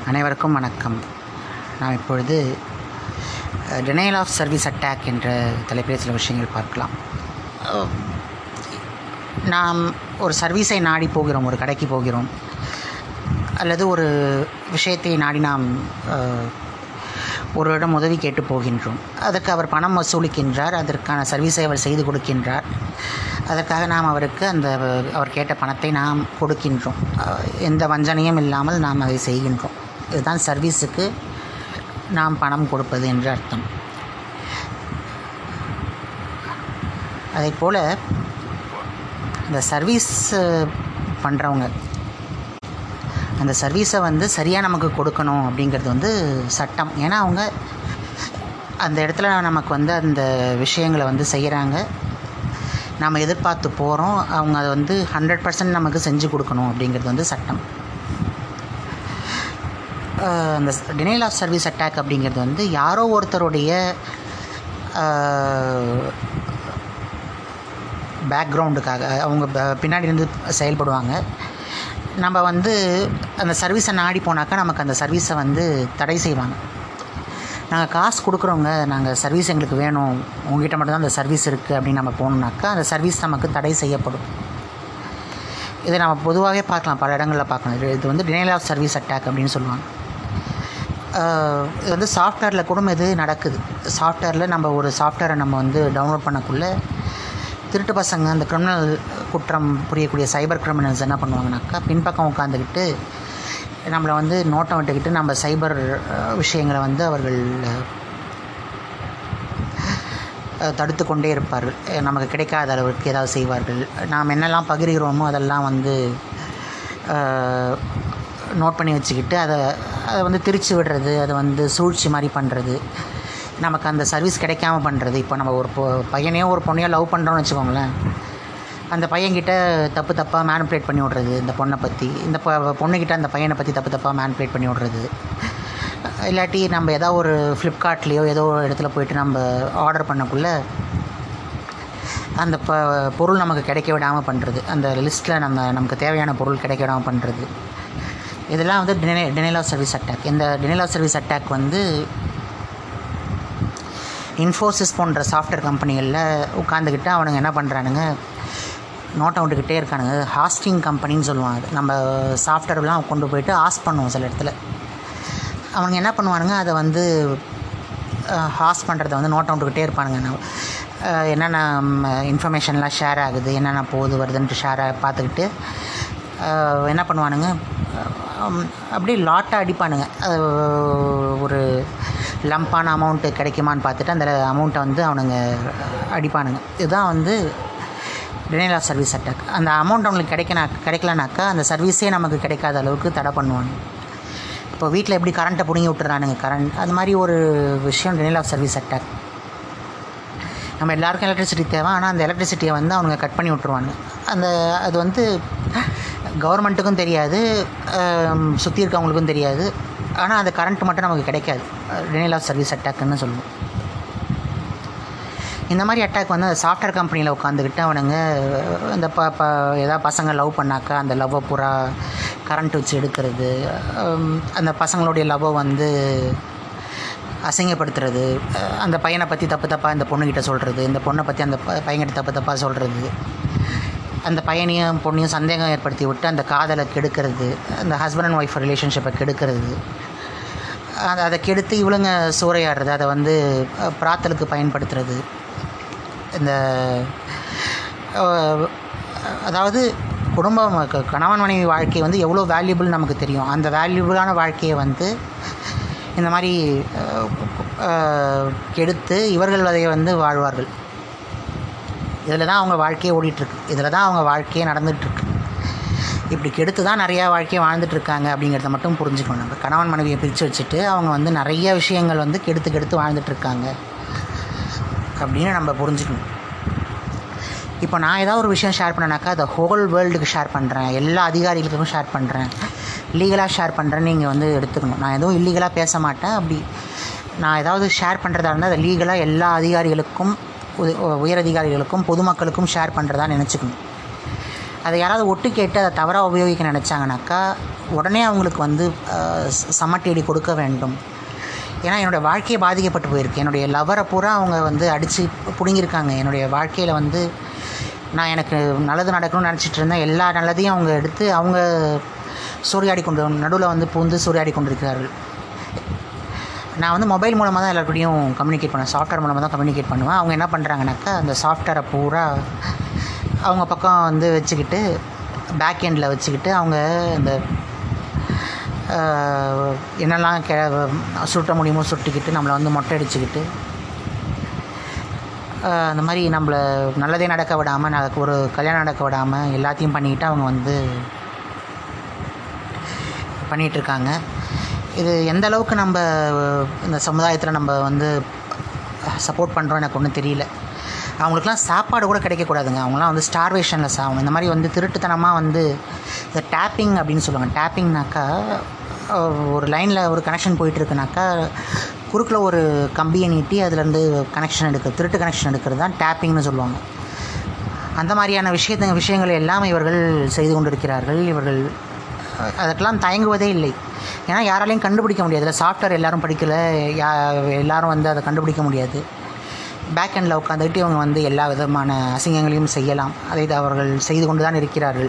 அனைவருக்கும் வணக்கம் நாம் இப்பொழுது டினைல் ஆஃப் சர்வீஸ் அட்டாக் என்ற தலைப்பில் சில விஷயங்கள் பார்க்கலாம் அஹ், நாம் ஒரு சர்வீஸை நாடி போகிறோம் ஒரு கடைக்கு போகிறோம் அல்லது ஒரு விஷயத்தை நாடி நாம் அஹ், ஒருவரிடம் உதவி கேட்டு போகின்றோம் அதற்கு அவர் பணம் வசூலிக்கின்றார் அதற்கான சர்வீஸை அவர் செய்து கொடுக்கின்றார் அதற்காக நாம் அவருக்கு அந்த அவர் கேட்ட பணத்தை நாம் கொடுக்கின்றோம் அஹ், எந்த வஞ்சனையும் இல்லாமல் நாம் அதை செய்கின்றோம் இதுதான் சர்வீஸுக்கு நாம் பணம் கொடுப்பது என்று அர்த்தம் அதைப் போல் இந்த சர்வீஸ் பண்ணுறவங்க அந்த சர்வீஸை வந்து சரியாக நமக்கு கொடுக்கணும் அப்படிங்கிறது வந்து சட்டம் ஏன்னா அவங்க அந்த இடத்துல நமக்கு வந்து அந்த விஷயங்களை வந்து செய்கிறாங்க நம்ம எதிர்பார்த்து போகிறோம் அவங்க அதை வந்து ஹண்ட்ரட் பர்சன்ட் நமக்கு செஞ்சு கொடுக்கணும் அப்படிங்கிறது வந்து சட்டம் அஹ் அந்த டினைல் ஆஃப் சர்வீஸ் அட்டாக் அப்படிங்கிறது வந்து யாரோ ஒருத்தருடைய பேக்ரவுண்டுக்காக அவங்க ப- பின்னாடி இருந்து செயல்படுவாங்க நம்ம வந்து அந்த சர்வீஸை நாடி போனாக்கா நமக்கு அந்த சர்வீஸை வந்து தடை செய்வாங்க நாங்கள் காசு கொடுக்குறோங்க நாங்கள் சர்வீஸ் எங்களுக்கு வேணும் உங்ககிட்ட மட்டும்தான் அந்த சர்வீஸ் இருக்குது அப்படின்னு நம்ம போகணுன்னாக்கா அந்த சர்வீஸ் நமக்கு தடை செய்யப்படும் இதை நம்ம பொதுவாகவே பார்க்கலாம் பல இடங்களில் பார்க்கலாம் இது இது வந்து டினைல் ஆஃப் சர்வீஸ் அட்டாக் அப்படின்னு சொல்லுவாங்க ஆஹ் இது வந்து சாஃப்ட்வேரில் கூட இது நடக்குது சாஃப்ட்வேரில் நம்ம ஒரு சாஃப்ட்வேரை நம்ம வந்து டவுன்லோட் பண்ணக்குள்ளே திருட்டு பசங்க அந்த கிரிமினல் குற்றம் புரியக்கூடிய சைபர் கிரிமினல்ஸ் என்ன பண்ணுவாங்கனாக்கா பின்பக்கம் உட்காந்துக்கிட்டு நம்மளை வந்து நோட்டம் விட்டுக்கிட்டு நம்ம சைபர் அஹ், விஷயங்களை வந்து அவர்கள் அஹ், தடுத்து கொண்டே இருப்பார்கள் அஹ், நமக்கு கிடைக்காத அளவுக்கு ஏதாவது செய்வார்கள் நாம் என்னெல்லாம் பகிர்கிறோமோ அதெல்லாம் வந்து நோட் பண்ணி வச்சுக்கிட்டு அதை அதை வந்து திரிச்சு விடுறது அதை வந்து சூழ்ச்சி மாதிரி பண்ணுறது நமக்கு அந்த சர்வீஸ் கிடைக்காம பண்ணுறது இப்போ நம்ம ஒரு பொ- பையனையோ ஒரு பொண்ணையோ லவ் பண்ணுறோம்னு வச்சுக்கோங்களேன் அந்த பையன்கிட்ட தப்பு தப்பாக மேனிப்புலேட் பண்ணி விட்றது இந்த பொண்ணை பற்றி இந்த பொ பொண்ணுக்கிட்ட அந்த பையனை பற்றி தப்பு தப்பாக மேனிப்புலேட் பண்ணி விட்றது இல்லாட்டி நம்ம ஏதோ ஒரு ஃப்ளிப்கார்ட்லேயோ ஏதோ ஒரு இடத்துல போயிட்டு நம்ம ஆர்டர் பண்ணக்குள்ளே அந்த ப பொருள் நமக்கு கிடைக்க விடாமல் பண்ணுறது அந்த லிஸ்ட்டில் நம்ம நமக்கு தேவையான பொருள் கிடைக்க விடாமல் பண்ணுறது இதெல்லாம் வந்து deny denial of service attack இந்த டினைல் ஆஃப் சர்வீஸ் அட்டாக் வந்து இன்ஃபோசிஸ் போன்ற சாஃப்ட்வேர் கம்பெனிகளில் உட்காந்துக்கிட்டு அவனுங்க என்ன பண்ணுறானுங்க நோட் விட்டுக்கிட்டே இருக்கானுங்க ஹாஸ்டிங் கம்பெனின்னு சொல்லுவாங்க அது. நம்ம சாஃப்ட்வேர்லாம் கொண்டு போயிட்டு ஆஸ் பண்ணுவோம் சில இடத்துல அவனுங்க என்ன பண்ணுவானுங்க அதை வந்து ஹாஸ் பண்ணுறத வந்து நோட் விட்டுக்கிட்டே இருப்பானுங்க நான் அஹ், என்னென்ன இன்ஃபர்மேஷன்லாம் ஷேர் ஆகுது என்னென்ன போகுது வருதுன்ட்டு ஷேரை பார்த்துக்கிட்டு அஹ், என்ன பண்ணுவானுங்க அஹ், அப்படியே லாட்டாக அடிப்பானுங்க அஹ், ஒரு லம்பான அமௌண்ட்டு கிடைக்குமான்னு பார்த்துட்டு அந்த அமௌண்ட்டை வந்து அவனுங்க அடிப்பானுங்க இதுதான் வந்து டினைல் ஆஃப் சர்வீஸ் அட்டாக் அந்த அமௌண்ட் அவங்களுக்கு கிடைக்கனா கிடைக்கலனாக்கா அந்த சர்வீஸே நமக்கு கிடைக்காத அளவுக்கு தடை பண்ணுவாங்க இப்போ வீட்டில் எப்படி கரண்ட்டை பிடுங்கி விட்டுறானுங்க கரண்ட் அது மாதிரி ஒரு விஷயம் டினைல் ஆஃப் சர்வீஸ் அட்டாக் நம்ம எல்லாருக்கும் எலக்ட்ரிசிட்டி தேவை ஆனால் அந்த எலக்ட்ரிசிட்டியை வந்து அவங்க கட் பண்ணி விட்ருவாங்க அந்த அது வந்து கவர்மெண்ட்டுக்கும் தெரியாது சுற்றி இருக்கவங்களுக்கும் தெரியாது ஆனால் அந்த கரண்ட் மட்டும் நமக்கு கிடைக்காது டினைல் ஆஃப் சர்வீஸ் அட்டாக்னு சொல்லுவோம் இந்த மாதிரி அட்டாக் வந்து அந்த சாஃப்ட்வேர் கம்பெனியில் உட்காந்துக்கிட்டு அவனுங்க இந்த ப ப ஏதாவது பசங்க லவ் பண்ணாக்கா அந்த லவ்வை பூரா கரண்ட் வச்சு எடுக்கிறது ஹம், அந்த பசங்களுடைய லவ்வை வந்து அசிங்கப்படுத்துறது அஹ், அந்த பையனை பற்றி தப்பு தப்பாக இந்த பொண்ணுக்கிட்ட சொல்கிறது இந்த பொண்ணை பற்றி அந்த ப- பையன்கிட்ட தப்பு தப்பாக சொல்கிறது அந்த பையனையும் பொண்ணையும் சந்தேகம் ஏற்படுத்தி விட்டு அந்த காதலை கெடுக்கிறது அந்த ஹஸ்பண்ட் அண்ட் ஒய்ஃப் ரிலேஷன்ஷிப்பை கெடுக்கிறது அதை அதை கெடுத்து இவளுங்க சூறையாடுறது அதை வந்து அஹ், பிராத்தலுக்கு பயன்படுத்துறது இந்த அஹ், அதாவது குடும்பம் க- கணவன் மனைவி வாழ்க்கை வந்து எவ்வளோ வேல்யூபிள் நமக்கு தெரியும் அந்த வேல்யூபிளான வாழ்க்கையை வந்து இந்த மாதிரி அஹ், அஹ், கெடுத்து இவர்கள் அதை வந்து வாழ்வார்கள் இதில் தான் அவங்க வாழ்க்கையே ஓடிட்டுருக்கு இதில் தான் அவங்க வாழ்க்கையே நடந்துகிட்ருக்கு இப்படி கெடுத்து தான் நிறையா வாழ்க்கையை வாழ்ந்துட்டு இருக்காங்க அப்படிங்கிறத மட்டும் புரிஞ்சுக்கணும் நம்ம கணவன் மனைவியை பிரித்து வச்சுட்டு அவங்க வந்து நிறைய விஷயங்கள் வந்து கெடுத்து கெடுத்து வாழ்ந்துட்டு இருக்காங்க அப்படின்னு நம்ம புரிஞ்சுக்கணும் இப்போ நான் ஏதாவது ஒரு விஷயம் ஷேர் பண்ணேனாக்கா அதை ஹோல் வேர்ல்டுக்கு ஷேர் பண்ணுறேன் எல்லா அதிகாரிகளுக்கும் ஷேர் பண்ணுறேன் லீகலாக ஷேர் பண்ணுறேன்னு நீங்கள் வந்து எடுத்துக்கணும் நான் எதுவும் இல்லீகலாக பேச மாட்டேன் அப்படி நான் ஏதாவது ஷேர் பண்ணுறதா இருந்தால் அதை லீகலாக எல்லா அதிகாரிகளுக்கும் உ- உயர் அதிகாரிகளுக்கும் பொதுமக்களுக்கும் ஷேர் பண்ணுறதா நினச்சிக்கணும் அதை யாராவது ஒட்டு கேட்டு அதை தவறாக உபயோகிக்க நினச்சாங்கனாக்கா உடனே அவங்களுக்கு வந்து அஹ், ச- சமட்டேடி கொடுக்க வேண்டும் ஏன்னா என்னுடைய வாழ்க்கையை பாதிக்கப்பட்டு போயிருக்கு என்னுடைய லவரை பூரா அவங்க வந்து அடித்து பிடுங்கியிருக்காங்க என்னுடைய வாழ்க்கையில் வந்து நான் எனக்கு நல்லது நடக்கணும்னு நினச்சிட்டு இருந்தேன் எல்லா நல்லதையும் அவங்க எடுத்து அவங்க சூறையாடி கொண்டு நடுவில் வந்து பூந்து சூறையாடி கொண்டிருக்கிறார்கள் நான் வந்து மொபைல் மூலமாக தான் எல்லாருக்கூடையும் கம்யூனிகேட் பண்ணுவேன் சாஃப்ட்வேர் மூலமாக தான் கம்யூனிகேட் பண்ணுவேன் அவங்க என்ன பண்ணுறாங்கனாக்கா அந்த சாஃப்ட்வேரை பூரா அவங்க பக்கம் வந்து வச்சுக்கிட்டு பேக் எண்டில் வச்சுக்கிட்டு அவங்க இந்த ஆஹ், என்னெல்லாம் கே சுருட்ட முடியுமோ சுட்டிக்கிட்டு நம்மளை வந்து மொட்டை அடிச்சுக்கிட்டு ஆஹ், அந்த மாதிரி நம்மளை நல்லதே நடக்க விடாமல் நடக்க ஒரு கல்யாணம் நடக்க விடாமல் எல்லாத்தையும் பண்ணிக்கிட்டு அவங்க வந்து பண்ணிகிட்ருக்காங்க இது எந்த அளவுக்கு நம்ம இந்த சமுதாயத்தில் நம்ம வந்து சப்போர்ட் பண்ணுறோம் எனக்கு ஒன்றும் தெரியல அவங்களுக்குலாம் சாப்பாடு கூட கிடைக்கக்கூடாதுங்க அவங்களாம் வந்து ஸ்டார்வேஷனில் சாகணும் இந்த மாதிரி வந்து திருட்டுத்தனமாக வந்து இந்த டேப்பிங் அப்படின்னு சொல்லுவாங்க டேப்பிங்னாக்கா ஒரு லைனில் ஒரு கனெக்ஷன் போயிட்டுருக்குனாக்கா குறுக்கில் ஒரு கம்பியை நீட்டி அதுலேருந்து கனெக்ஷன் எடுக்கிறது திருட்டு கனெக்ஷன் எடுக்கிறது தான் டேப்பிங்னு சொல்லுவாங்க அந்த மாதிரியான விஷயத்த விஷயங்கள் எல்லாம் இவர்கள் செய்து கொண்டிருக்கிறார்கள் இவர்கள் அஹ், அதற்கெல்லாம் தயங்குவதே இல்லை ஏன்னா யாராலையும் கண்டுபிடிக்க முடியாது இல்லை சாஃப்ட்வேர் எல்லாரும் படிக்கலை யா எல்லாரும் வந்து அதை கண்டுபிடிக்க முடியாது பேக் எண்டில் உட்காந்துக்கிட்டு இவங்க வந்து எல்லா விதமான அசிங்கங்களையும் செய்யலாம் அதை இது அவர்கள் செய்து கொண்டு தான் இருக்கிறார்கள்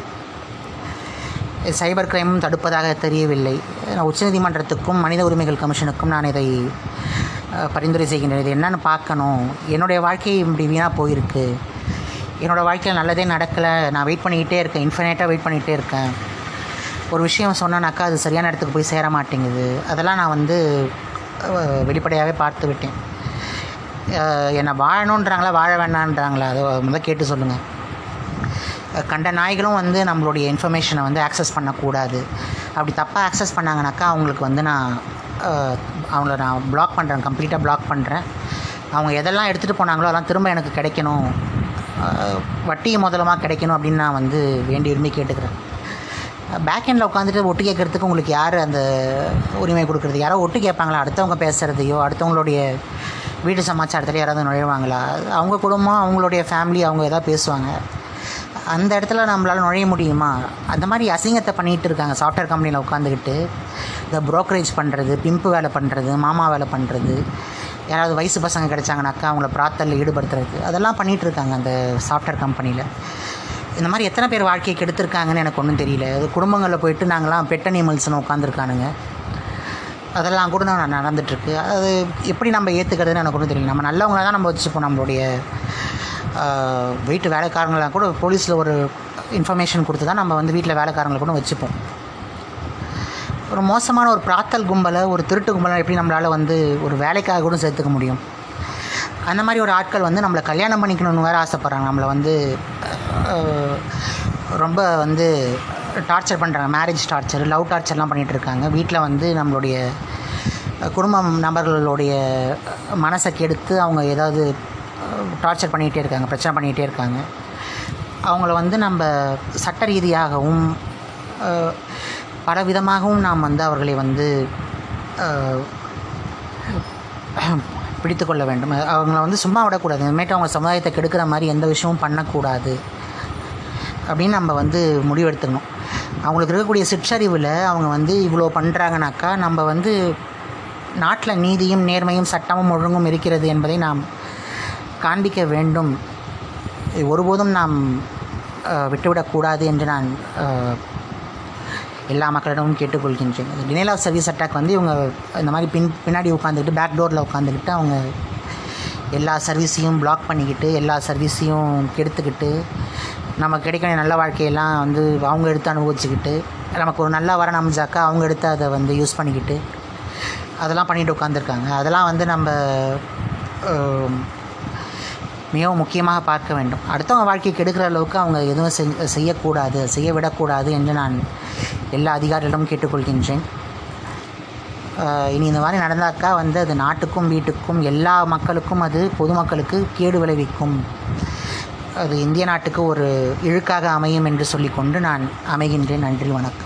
சைபர் கிரைமும் தடுப்பதாக தெரியவில்லை நான் உச்சநீதிமன்றத்துக்கும் மனித உரிமைகள் கமிஷனுக்கும் நான் இதை அஹ், பரிந்துரை செய்கின்றேன் இது என்னன்னு பார்க்கணும் என்னுடைய வாழ்க்கை இப்படி வீணாக போயிருக்கு என்னோடய வாழ்க்கையில் நல்லதே நடக்கலை நான் வெயிட் பண்ணிக்கிட்டே இருக்கேன் இன்ஃபினைட்டாக வெயிட் பண்ணிகிட்டே இருக்கேன் ஒரு விஷயம் சொன்னேனாக்கா அது சரியான இடத்துக்கு போய் சேர மாட்டேங்குது அதெல்லாம் நான் வந்து அஹ், வெளிப்படையாகவே பார்த்து விட்டேன் அஹ், என்னை வாழணுன்றாங்களா வாழ வேணான்றாங்களா அதை முதல் கேட்டு சொல்லுங்கள் கண்ட நாய்களும் வந்து நம்மளுடைய இன்ஃபர்மேஷனை வந்து ஆக்சஸ் பண்ணக்கூடாது அப்படி தப்பாக ஆக்சஸ் பண்ணாங்கனாக்கா அவங்களுக்கு வந்து நான் அஹ், அவங்கள நான் பிளாக் பண்ணுறேன் கம்ப்ளீட்டாக பிளாக் பண்ணுறேன் அவங்க எதெல்லாம் எடுத்துகிட்டு போனாங்களோ அதெல்லாம் திரும்ப எனக்கு கிடைக்கணும் அஹ், வட்டி முதலமாக கிடைக்கணும் அப்படின்னு நான் வந்து வேண்டி விரும்பி கேட்டுக்கிறேன் பேக் எண்டில் உட்காந்துட்டு ஒட்டு கேட்குறதுக்கு உங்களுக்கு யார் அந்த உரிமை கொடுக்குறது யாரோ ஒட்டு கேட்பாங்களா அடுத்தவங்க பேசுகிறதையோ அடுத்தவங்களுடைய வீட்டு சமாச்சாரத்தில் யாராவது நுழைவாங்களா அவங்க குடும்பம் அவங்களுடைய ஃபேமிலி அவங்க எதாவது பேசுவாங்க அந்த இடத்துல நம்மளால் நுழைய முடியுமா அந்த மாதிரி அசிங்கத்தை பண்ணிகிட்டு இருக்காங்க சாஃப்ட்வேர் கம்பெனியில் உட்காந்துக்கிட்டு இந்த brokerage பண்ணுறது பிம்பு வேலை பண்ணுறது மாமா வேலை பண்ணுறது யாராவது வயசு பசங்க கிடைச்சாங்கனாக்கா அவங்கள பிரார்த்தலில் ஈடுபடுத்துறது அதெல்லாம் பண்ணிகிட்டு இருக்காங்க அந்த சாஃப்ட்வேர் கம்பெனியில் இந்த மாதிரி எத்தனை பேர் வாழ்க்கையை கெடுத்திருக்காங்கன்னு எனக்கு ஒன்றும் தெரியல அது குடும்பங்களில் போயிட்டு நாங்களாம் பெட் அனிமல்ஸ்னு உட்காந்துருக்கானுங்க அதெல்லாம் கூட நான் நடந்துட்டுருக்கு அது எப்படி நம்ம ஏற்றுக்கிறதுன்னு எனக்கு ஒன்றும் தெரியல நம்ம நல்லவங்கள தான் நம்ம வச்சுப்போம் நம்மளுடைய ஆஹ், வீட்டு வேலைக்காரங்களாம் கூட போலீஸில் ஒரு இன்ஃபர்மேஷன் கொடுத்து தான் நம்ம வந்து வீட்டில் வேலைக்காரங்களை கூட வச்சுப்போம் ஒரு மோசமான ஒரு பிராத்தல் கும்பலை ஒரு திருட்டு கும்பலை எப்படி நம்மளால் வந்து ஒரு வேலைக்காக கூட சேர்த்துக்க முடியும் அந்த மாதிரி ஒரு ஆட்கள் வந்து நம்மளை கல்யாணம் பண்ணிக்கணும்னு வேறு ஆசைப்பட்றாங்க நம்மளை வந்து அஹ், ரொம்ப வந்து டார்ச்சர் பண்ணுறாங்க மேரேஜ் டார்ச்சர் லவ் டார்ச்சர்லாம் பண்ணிகிட்டு இருக்காங்க வீட்டில் வந்து நம்மளுடைய அஹ், குடும்பம் நபர்களுடைய மனசை கெடுத்து அவங்க ஏதாவது டார்ச்சர் பண்ணிகிட்டே இருக்காங்க பிரச்சனை பண்ணிகிட்டே இருக்காங்க அவங்கள வந்து நம்ம சட்ட ரீதியாகவும் அஹ், பல விதமாகவும் நாம் வந்து அவர்களை வந்து அஹ், பிடித்து கொள்ள வேண்டும் அவங்கள வந்து சும்மா விடக்கூடாது இனிமேட்டு அவங்க சமுதாயத்தை கெடுக்கிற மாதிரி எந்த விஷயமும் பண்ணக்கூடாது அப்படின்னு நம்ம வந்து முடிவெடுத்துக்கணும் அவங்களுக்கு இருக்கக்கூடிய சிற்றறிவில் அவங்க வந்து இவ்வளோ பண்ணுறாங்கனாக்கா நம்ம வந்து நாட்டில் நீதியும் நேர்மையும் சட்டமும் ஒழுங்கும் இருக்கிறது என்பதை நாம் காண்பிக்க வேண்டும் இது ஒருபோதும் நாம் அஹ், விட்டுவிடக்கூடாது என்று நான் அஹ், எல்லா மக்களிடமும் கேட்டுக்கொள்கின்றேன் டினைல் ஆஃப் சர்வீஸ் அட்டாக் வந்து இவங்க இந்த மாதிரி பின் பின்னாடி உட்காந்துக்கிட்டு பேக் டோரில் உட்காந்துக்கிட்டு அவங்க எல்லா சர்வீஸையும் பிளாக் பண்ணிக்கிட்டு எல்லா சர்வீஸையும் கெடுத்துக்கிட்டு நமக்கு கிடைக்கிற நல்ல வாழ்க்கையெல்லாம் வந்து அவங்க எடுத்து அனுபவிச்சுக்கிட்டு நமக்கு ஒரு நல்ல வரன் அமைஞ்சாக்கா அவங்க எடுத்து அதை வந்து யூஸ் பண்ணிக்கிட்டு அதெல்லாம் பண்ணிட்டு உட்காந்துருக்காங்க அதெல்லாம் வந்து நம்ம அஹ், மிகவும் முக்கியமாக பார்க்க வேண்டும் அடுத்தவங்க வாழ்க்கையை கெடுக்கிற அளவுக்கு அவங்க எதுவும் செய்- செய்யக்கூடாது செய்ய விடக்கூடாது என்று நான் எல்லா அதிகாரிகளிடமும் கேட்டுக்கொள்கின்றேன் ஆஹ் இனி இந்த மாதிரி நடந்தாக்கா வந்து அது நாட்டுக்கும் வீட்டுக்கும் எல்லா மக்களுக்கும் அது பொதுமக்களுக்கு கேடு விளைவிக்கும் அது இந்திய நாட்டுக்கு ஒரு இழுக்காக அமையும் என்று சொல்லிக்கொண்டு நான் அமைகின்றேன் நன்றி வணக்கம்